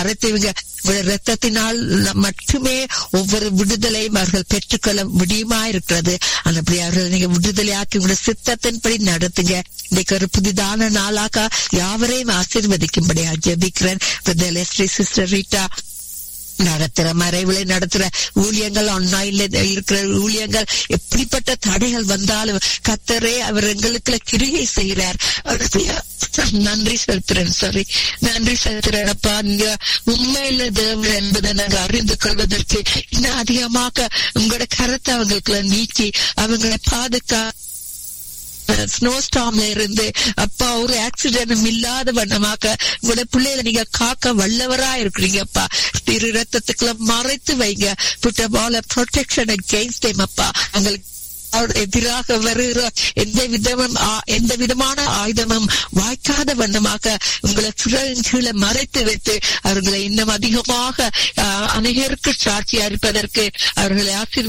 அரைத்தவங்க ரத்தத்தினால் மட்டுமே ஒவ்வொரு விடுதலையும் அவர்கள் பெற்றுக்கொள்ள முடியுமா இருக்கிறது அந்தபடி அவர்கள் நீங்க விடுதலையாக்கி உங்களோட சித்தத்தின்படி நடத்துங்க இன்னைக்கு ஒரு புதிதான நாளாக யாவரையும் ஆசீர்வதிக்கும்படியா ஜெபிக்கிறேன் சிஸ்டர் ரீட்டா நடத்துற மறைவுகளை நடத்துற ஊழியங்கள் ஆன்லைன்ல இருக்கிற ஊழியங்கள் எப்படிப்பட்ட தடைகள் வந்தாலும் கத்தரே அவர் எங்களுக்கு கிரியை செய்கிறார் நன்றி செலுத்துறேன் சாரி நன்றி செலுத்துறேன் அப்பா நீங்க உண்மையில தேவன் என்பதை நாங்க அறிந்து கொள்வதற்கு இன்னும் அதிகமாக உங்களோட கருத்தை அவங்களுக்கு நீக்கி அவங்களை பாதுகா ஸ்னோ ஸ்டாம்ல இருந்து அப்பா ஒரு ஆக்சிடென்டும் இல்லாத வண்ணமாக உங்களோட பிள்ளைகளை நீங்க காக்க வல்லவரா இருக்கிறீங்கப்பா திரு ரத்தத்துக்குள்ள மறைத்து வைங்க புட்ட பால ப்ரொடெக்ஷன் அகெயின்ஸ்ட் அப்பா உங்களுக்கு எதிராக வருகிற எந்த விதமும் எந்த விதமான ஆயுதமும் வாய்க்காத வண்ணமாக உங்களை கீழே மறைத்து வைத்து அவர்களை இன்னும் அதிகமாக அநேகருக்கு சாட்சியா இருப்பதற்கு அவர்களை ஆசீர்வதி